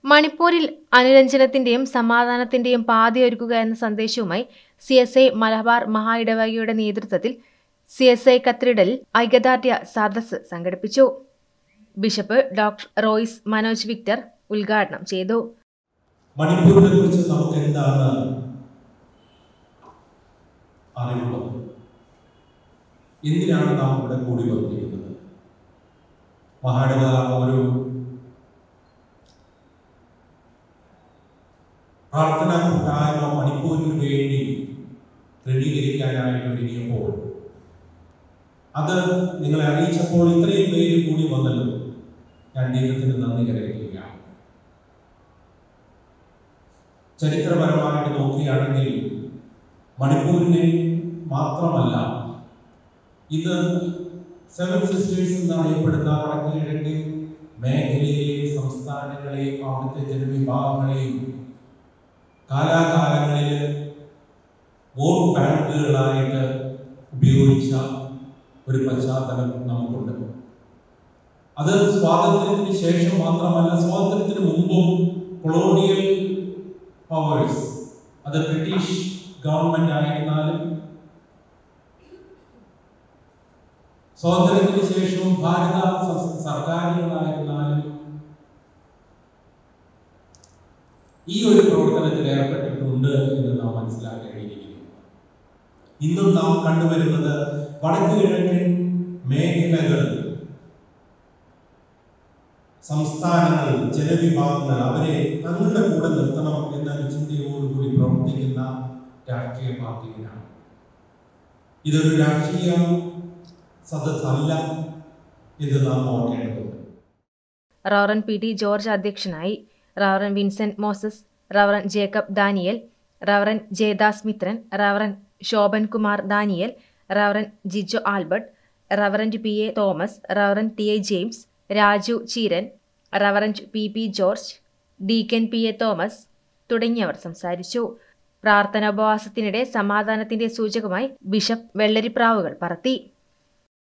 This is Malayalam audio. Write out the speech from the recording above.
മണിപ്പൂരിൽ അനുരഞ്ജനത്തിന്റെയും സമാധാനത്തിന്റെയും പാതയൊരുക്കുക എന്ന സന്ദേശവുമായി സി എസ് ഐ മലബാർ മഹാ ഇടവകയുടെ നേതൃത്വത്തിൽ സി എസ് ഐ കത്തീഡ്രലിൽ ഐക്യദാർഢ്യ സദസ്സ് സംഘടിപ്പിച്ചു bishop doctor Royce Manoj Victor ഉദ്ഘാടനം ചെയ്തു മണിപ്പൂരിനെ കുറിച്ച് നമുക്ക് എന്താണ് അറിവുള്ളത് എന്തിനാണ് നാം ഇവിടെ കൂടി വന്നിരിക്കുന്നത് മഹാടക ഒരു പ്രാർത്ഥനാ കൂട്ടായ്മ മണിപ്പൂരിന് വേണ്ടി ക്രമീകരിക്കാനായിട്ട് ഒരുങ്ങിയപ്പോൾ അത് നിങ്ങളെ അറിയിച്ചപ്പോൾ ഇത്രയും പേര് കൂടി വന്നല്ലോ ഞാൻ ദൈവത്തിന് നന്ദി കരയുകയാണ് ചരിത്രപരമായിട്ട് നോക്കുകയാണെങ്കിൽ മണിപ്പൂരിനെ മാത്രമല്ല ഇത് സെവൻ സിസ്റ്റേഴ്സ് എന്നറിയപ്പെടുന്ന വടക്ക് കിഴക്ക് മേഖലയിലെ സംസ്ഥാനങ്ങളെയും അവിടുത്തെ ജനവിഭാഗങ്ങളെയും കാലാകാലങ്ങളിൽ വോട്ട് ബാങ്കുകളായിട്ട് ഉപയോഗിച്ച ഒരു പശ്ചാത്തലം നമുക്കുണ്ട് അത് സ്വാതന്ത്ര്യത്തിന് ശേഷം മാത്രമല്ല സ്വാതന്ത്ര്യത്തിന് മുമ്പും കൊളോണിയൽ പവേഴ്സ് അത് ബ്രിട്ടീഷ് ഗവൺമെന്റ് ആയിരുന്നാലും സ്വാതന്ത്ര്യത്തിന് ശേഷവും ഭാരത സ- സർക്കാരുകളായിരുന്നാലും ഈ ഒരു പ്രവർത്തനത്തിൽ ഏർപ്പെട്ടിട്ടുണ്ട് എന്ന് നാം മനസ്സിലാക്കേണ്ടിയിരിക്കുന്നു ഇന്നും നാം കണ്ടുവരുന്നത് വടക്ക് കിഴക്കൻ മേഖലകൾ സംസ്ഥാനങ്ങൾ ജനവിഭാഗങ്ങൾ അവരെ തങ്ങളുടെ കൂടെ നിർത്തണം എന്ന ചിന്തയോടുകൂടി പ്രവർത്തിക്കുന്ന രാഷ്ട്രീയ പാർട്ടികളാണ് ഇതൊരു രാഷ്ട്രീയ സദസ്സല്ല എന്ന് നാം ഓർക്കേണ്ടതുണ്ട് റവറൻ പി ടി ജോർജ് അധ്യക്ഷനായി reverend Vincent Moses reverend Jacob Daniel reverend Jayadas Mithran reverend Shobhan Kumar Daniel reverend Jijo Albert reverend P A Thomas reverend T A James Raju Cheeran reverend P P George deacon P A Thomas തുടങ്ങിയവർ സംസാരിച്ചു പ്രാർത്ഥനോപവാസത്തിനിടെ സമാധാനത്തിന്റെ സൂചകമായി ബിഷപ്പ് വെള്ളരിപ്രാവുകൾ പറത്തി